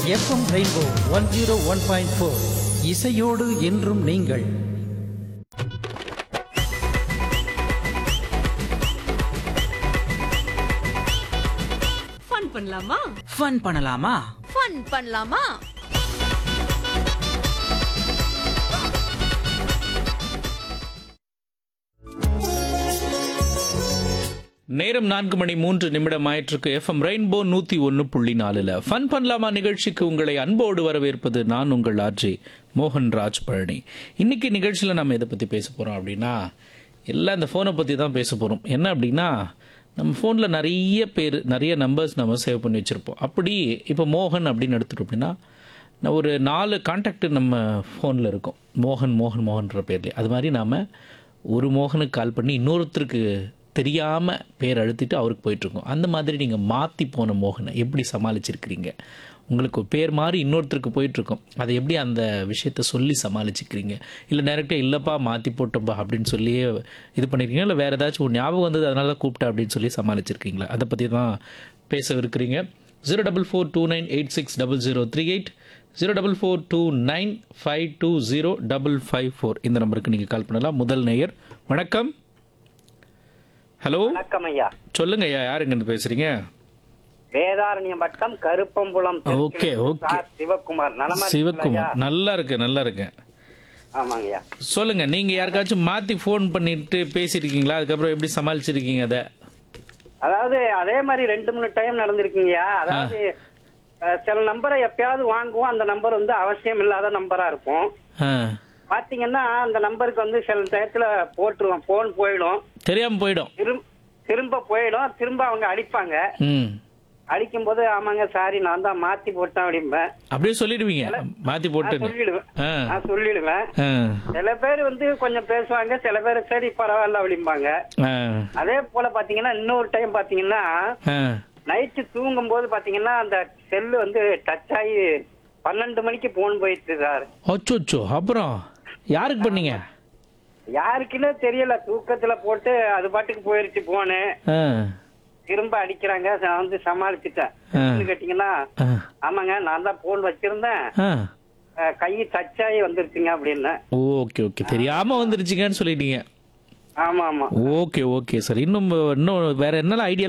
FM rainbow one zero one point four இசையோடு என்றும் நீங்கள் ஃபன் பண்ணலாமா ஃபன் பண்ணலாமா ஃபன் பண்ணலாமா நேரம் நான்கு மணி மூன்று நிமிடம் ஆயிற்றுக்கு எஃப்எம் ரெயின்போ நூத்தி ஒன்னு புள்ளி நாலுல ஃபன் பண்ணலாமா நிகழ்ச்சிக்கு உங்களை அன்போடு வரவேற்பது நான் உங்கள் ஆர்ஜே மோகன் ராஜ் பழனி இன்னைக்கு நிகழ்ச்சியில் நம்ம எதை பற்றி பேச போகிறோம் அப்படின்னா எல்லாம் இந்த ஃபோனை பற்றி தான் பேச போகிறோம் என்ன அப்படின்னா நம்ம ஃபோனில் நிறைய பேர் நிறைய நம்பர்ஸ் நம்ம சேவ் பண்ணி வச்சுருப்போம் அப்படி இப்போ மோகன் அப்படின்னு எடுத்துட்டோம் அப்படின்னா நான் ஒரு நாலு கான்டாக்ட் நம்ம ஃபோனில் இருக்கும் மோகன் மோகன் மோகன்ற பேர்லேயே அது மாதிரி நாம் ஒரு மோகனுக்கு கால் பண்ணி இன்னொருத்தருக்கு தெரியாமல் பேர் அழுத்திட்டு அவருக்கு போயிட்டுருக்கோம் அந்த மாதிரி நீங்கள் மாற்றி போன மோகனை எப்படி சமாளிச்சிருக்கிறீங்க உங்களுக்கு ஒரு பேர் மாதிரி இன்னொருத்தருக்கு போயிட்டுருக்கோம் அதை எப்படி அந்த விஷயத்த சொல்லி சமாளிச்சுக்கிறீங்க இல்லை டேரெக்டாக இல்லைப்பா மாற்றி போட்டோம்பா அப்படின்னு சொல்லியே இது பண்ணியிருக்கீங்க இல்லை வேறு ஏதாச்சும் ஒரு ஞாபகம் வந்தது அதனால தான் கூப்பிட்டேன் அப்படின்னு சொல்லி சமாளிச்சிருக்கீங்களா அதை பற்றி தான் பேச இருக்கிறீங்க zero double four two nine eight six double zero three eight zero double four two nine five two zero double five four இந்த நம்பருக்கு நீங்கள் கால் பண்ணலாம் முதல் நேயர் வணக்கம் ஹலோ வணக்கம் ஐயா சொல்லுங்க ஐயா யாருங்க பேசுறீங்க வேதாரண்யம் வட்டம் Karuppampulam okay, okay. Sir Sivakumar நலமா இருக்கீங்களா ஐயா? சிவக்குமார் நல்லா இருக்கு நல்லா இருக்கு ஆமாங்க ஐயா சொல்லுங்க நீங்க யாருக்காச்சும் மாத்தி ஃபோன் பண்ணிட்டு பேசியிருக்கீங்களா அதுக்கப்புறம் எப்படி சமாளிச்சிருக்கீங்க அதை அதாவது அதே மாதிரி ரெண்டு மூணு டைம் நடந்திருக்குங்கய்யா அதாவது அஹ், சில நம்பரை எப்பயாவது வாங்குவோம் அந்த நம்பர் வந்து அவசியம் இல்லாத நம்பரா இருக்கும் ஆ. பாத்தீங்கன்னா அந்த நம்பருக்கு வந்து சில டயத்துல போட்டுருவோம் போன் போயிடும் தெரியாம போயிடும் திரும்ப திரும்ப போயிடும் திரும்ப அவங்க அடிப்பாங்க ம் அடிக்கும் போது ஆமாங்க சாரி நான் தான் மாத்தி போட்டேன் அப்படிம்பேன் அப்படியே சொல்லிடுவீங்க மாத்தி நான் போட்டு சொல்லிடுவேன் ஆ. நான் சொல்லிடுவேன் ஆ. சில பேர் வந்து கொஞ்சம் பேசுவாங்க சில பேர் சரி பரவாயில்ல அப்படிம்பாங்க ஆ. அதே போல பாத்தீங்கன்னா இன்னொரு டைம் பாத்தீங்கன்னா ஆ. நைட்டு தூங்கும் போது பாத்தீங்கன்னா அந்த செல்லு வந்து டச் ஆகி பன்னெண்டு மணிக்கு போன் போயிட்டு சார் அச்சோ அப்புறம் யாருக்கு பண்ணீங்க யாருக்குன்னே தெரியல தூக்கத்துல போட்டு அது பாட்டுக்கு போயிருச்சு போனு ஆ. திரும்ப அடிக்கிறாங்க நான் வந்து சமாளிச்சுட்டேன் ஆ. என்னன்னு கேட்டீங்கன்னா ஆ. ஆமாங்க நான் தான் போன் வச்சிருந்தேன் ஆ. அஹ், கை டச் ஆகி வந்துருச்சுங்க அப்படின்னு ஓகே ஓகே தெரியாம வந்துருச்சுங்கன்னு சொல்லிட்டீங்க ஆமா ஆமா ஓகே ஓகே சார் இன்னும் இன்னும் வேற என்னெல்லாம் ஐடியா